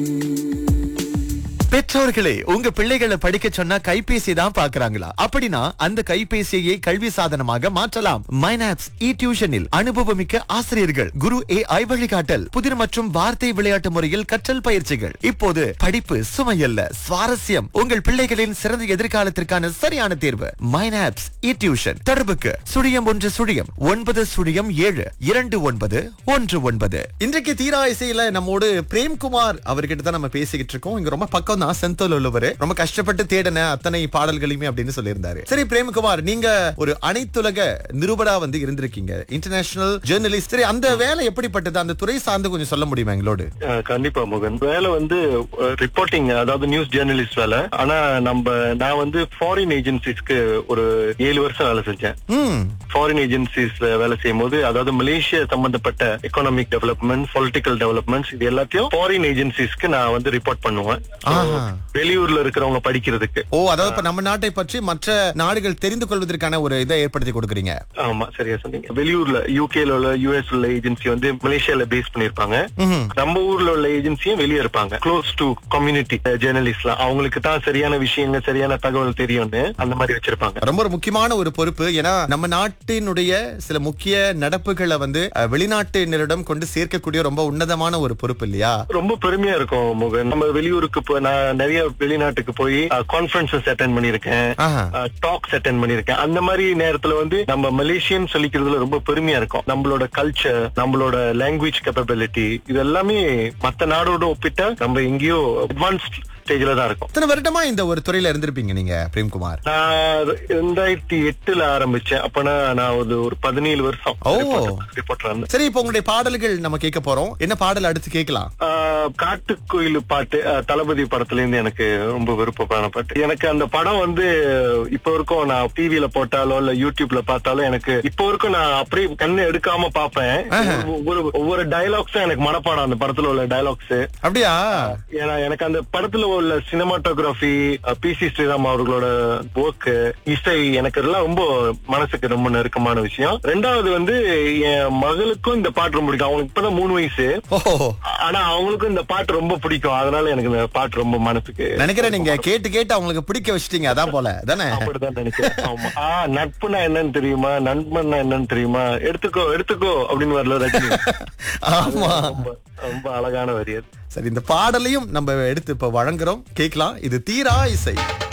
பெற்றோர்களே உங்க பிள்ளைகளை படிக்க சொன்னா கைபேசி தான் பாக்குறாங்களா அப்படின்னா அந்த கைபேசியை கல்வி சாதனமாக மாற்றலாம் மைனாப்ஸ் இ டியூஷனில் அனுபவமிக்க ஆசிரியர்கள் குரு ஏ ஐ வழிகாட்டல் புதிர் மற்றும் வார்த்தை விளையாட்டு முறையில் கற்றல் பயிற்சிகள் இப்போது படிப்பு சுமையல்ல சுவாரஸ்யம் உங்கள் பிள்ளைகளின் சிறந்த எதிர்காலத்திற்கான சரியான தேர்வு மைனாப்ஸ் இ டியூஷன் தொடர்புக்கு சுழியம் ஒன்று சுழியம் ஒன்பது சுழியம் ஏழு இரண்டு ஒன்பது ஒன்று ஒன்பது இன்றைக்கு தீரா இசையில நம்மோடு பிரேம்குமார் அவர்கிட்ட தான் நம்ம பேசிக்கிட்டு இருக்கோம் இங்க ரொம்ப பக்கம் தான் செந்தோல் உள்ளவர் ரொம்ப கஷ்டப்பட்டு தேடின அத்தனை பாடல்களையுமே அப்படின்னு சொல்லியிருந்தாரு சரி பிரேம்குமார் நீங்க ஒரு அனைத்துலக நிருபரா வந்து இருந்திருக்கீங்க இன்டர்நேஷனல் ஜேர்னலிஸ்ட் சரி அந்த வேலை எப்படிப்பட்டது அந்த துறை சார்ந்து கொஞ்சம் சொல்ல முடியுமா எங்களோடு அஹ் கண்டிப்பா முகன் வேலை வந்து ரிப்போர்ட்டிங் அதாவது நியூஸ் ஜேர்னலிஸ்ட் வேலை ஆனா நம்ம நான் வந்து ஃபாரின் ஏஜென்சிஸ்க்கு ஒரு ஏழு வருஷம் வேலை செஞ்சேன் ம் ஃபாரின் ஏஜென்சிஸ்ல வேலை செய்யும் போது அதாவது மலேசியா சம்பந்தப்பட்ட எக்கனாமிக் டெவலப்மெண்ட் பொலிட்டிக்கல் டெவலப்மெண்ட்ஸ் இது எல்லாத்தையும் ஃபாரின் ஏஜென்சிஸ்க்கு நான் வந்து ரிப்போர்ட் பண்ணுவேன் So, ஆஹா. வெளியூர்ல இருக்கிறவங்க படிக்கிறதுக்கு ஓ அதாவது இப்ப நம்ம நாட்டை பற்றி மற்ற நாடுகள் தெரிந்து கொள்வதற்கான ஒரு இதை ஏற்படுத்தி கொடுக்குறீங்க ஆமா சரியா சொன்னீங்க வெளியூர்ல யூகேல உள்ள யூஎஸ் உள்ள ஏஜென்சி வந்து மலேசியால பேஸ் பண்ணிருப்பாங்க ம்ஹும். நம்ம ஊர்ல உள்ள ஏஜென்சியும் வெளியே இருப்பாங்க க்ளோஸ் டு கம்யூனிட்டி ஜேர்னலிஸ்ட்லாம் அவங்களுக்கு தான் சரியான விஷயங்கள் சரியான தகவல் தெரியும்னு அந்த மாதிரி வச்சிருப்பாங்க ரொம்ப ஒரு முக்கியமான ஒரு பொறுப்பு ஏன்னா நம்ம நாட்டினுடைய சில முக்கிய நடப்புகளை வந்து அஹ், வெளிநாட்டினரிடம் கொண்டு சேர்க்கக்கூடிய ரொம்ப உன்னதமான ஒரு பொறுப்பு இல்லையா ரொம்ப பெருமையா இருக்கும் முகன் நம்ம வெளியூருக்கு போ- நான் நிறைய வெளிநாட்டுக்கு போய் கான்பரன்சஸ் அட்டன் பண்ணிருக்கேன் ஆஹா. டாக்ஸ் அட்டன் பண்ணிருக்கேன் அந்த மாதிரி நேரத்துல வந்து நம்ம மலேசியன் சொல்லிக்கிறதுல ரொம்ப பெருமையா இருக்கும் நம்மளோட கல்ச்சர் நம்மளோட லாங்குவேஜ் கேப்பபிலிட்டி இது எல்லாமே மத்த நாடோட ஒப்பிட்டா நம்ம எங்கேயோ அட்வான்ஸ்ட் ஸ்டேஜ்ல தான் இருக்கும் எத்தனை வருடமா இந்த ஒரு துறையில இருந்திருப்பீங்க நீங்க பிரேம்குமார் நான் ரெண்டாயிரத்தி எட்டுல ஆரம்பிச்சேன் அப்பனா நான் ஒரு ஒரு பதினேழு வருஷம் ஓ. ரிப்போர்ட்டர் இருந்தேன் சரி இப்போ உங்களுடைய பாடல்கள் நம்ம கேட்க போறோம் என்ன பாடல் அடுத்து கேட்கலாம் ஆஹ் காட்டுக்குயில் பாட்டு ஆஹ் தளபதி படத்துல இருந்து எனக்கு ரொம்ப விருப்பமான பாட்டு எனக்கு அந்த படம் வந்து இப்ப வரைக்கும் நான் டிவில போட்டாலோ இல்ல யூடியூப்ல பார்த்தாலும் எனக்கு இப்ப வரைக்கும் நான் அப்படியே கண்ணு எடுக்காம பாப்பேன் ஒவ்வொரு ஒவ்வொரு டயலாக்ஸும் எனக்கு மனப்பாடம் அந்த படத்துல உள்ள டயலாக்ஸ் அப்படியா ஏன்னா எனக்கு அந்த படத்துல உள்ள சினிமாட்டோகிராஃபி பி சி ஸ்ரீராம் அவர்களோட ஒர்க் இசை எனக்கு இதெல்லாம் ரொம்ப மனசுக்கு ரொம்ப நெருக்கமான விஷயம் ரெண்டாவது வந்து என் மகளுக்கும் இந்த பாட்டு ரொம்ப பிடிக்கும் அவங்களுக்கு இப்பதான் மூணு வயசு ஓ ஆனா அவங்களுக்கும் இந்த பாட்டு ரொம்ப பிடிக்கும் அதனால எனக்கு இந்த பாட்டு ரொம்ப மனசுக்கு நினைக்கிறேன் நீங்க கேட்டு கேட்டு அவங்களுக்கு பிடிக்க வச்சிட்டீங்க அதான் போல தானே அப்படிதான் நினைக்கிறேன் ஆமா ஆ நட்புனா என்னன்னு தெரியுமா நண்பன்னா என்னன்னு தெரியுமா எடுத்துக்கோ எடுத்துக்கோ அப்படின்னு வரல ரஜினி ஆமா ரொம்ப ரொம்ப அழகான வரி அது சரி இந்த பாடலையும் நம்ம எடுத்து இப்ப வழங்குறோம் கேட்கலாம் இது தீரா இசை